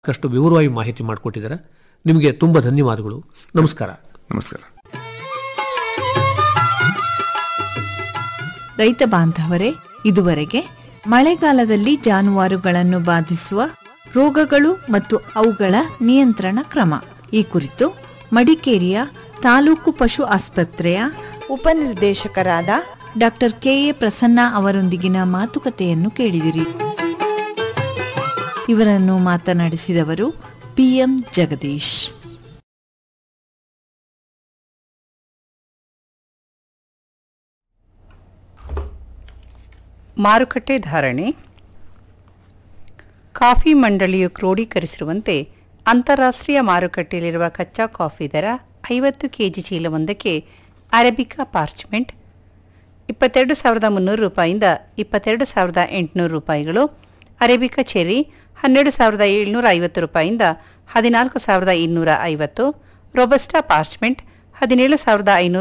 ಸಾಕಷ್ಟು ವಿವರವಾಗಿ ಮಾಹಿತಿ ಮಾಡಿಕೊಟ್ಟಿದ್ದಾರೆ ನಿಮಗೆ ತುಂಬ ಧನ್ಯವಾದಗಳು ನಮಸ್ಕಾರ ನಮಸ್ಕಾರ ರೈತ ಬಾಂಧವರೇ ಇದುವರೆಗೆ ಮಳೆಗಾಲದಲ್ಲಿ ಜಾನುವಾರುಗಳನ್ನು ಬಾಧಿಸುವ ರೋಗಗಳು ಮತ್ತು ಅವುಗಳ ನಿಯಂತ್ರಣ ಕ್ರಮ ಈ ಕುರಿತು ಮಡಿಕೇರಿಯ ತಾಲೂಕು ಪಶು ಆಸ್ಪತ್ರೆಯ ಉಪನಿರ್ದೇಶಕರಾದ ಡಾಕ್ಟರ್ ಕೆಎ ಪ್ರಸನ್ನ ಅವರೊಂದಿಗಿನ ಮಾತುಕತೆಯನ್ನು ಕೇಳಿದಿರಿ ಇವರನ್ನು ಮಾತನಾಡಿಸಿದವರು ಪಿಎಂ ಜಗದೀಶ್ ಮಾರುಕಟ್ಟೆ ಧಾರಣೆ ಕಾಫಿ ಮಂಡಳಿಯು ಕ್ರೋಢೀಕರಿಸಿರುವಂತೆ ಅಂತಾರಾಷ್ಟ್ರೀಯ ಮಾರುಕಟ್ಟೆಯಲ್ಲಿರುವ ಕಚ್ಚಾ ಕಾಫಿ ದರ ಐವತ್ತು ಕೆಜಿ ಚೀಲವೊಂದಕ್ಕೆ ಅರೇಬಿಕಾ ಪಾರ್ಚ್ಮೆಂಟ್ ಇಪ್ಪತ್ತೆರಡು ಸಾವಿರದ ಮುನ್ನೂರು ರೂಪಾಯಿಂದ ಇಪ್ಪತ್ತೆರಡು ಸಾವಿರದ ಎಂಟುನೂರು ರೂಪಾಯಿಗಳು ಅರೇಬಿಕಾ ಚೆರಿ ಹನ್ನೆರಡು ಸಾವಿರದ ಏಳ್ನೂರ ಐವತ್ತು ರೂಪಾಯಿಂದ ಹದಿನಾಲ್ಕು ಸಾವಿರದ ಇನ್ನೂರ ಐವತ್ತು ರೊಬಸ್ಟಾ ಪಾರ್ಚ್ಮೆಂಟ್ ಹದಿನೇಳು ಸಾವಿರದ ಐನೂರು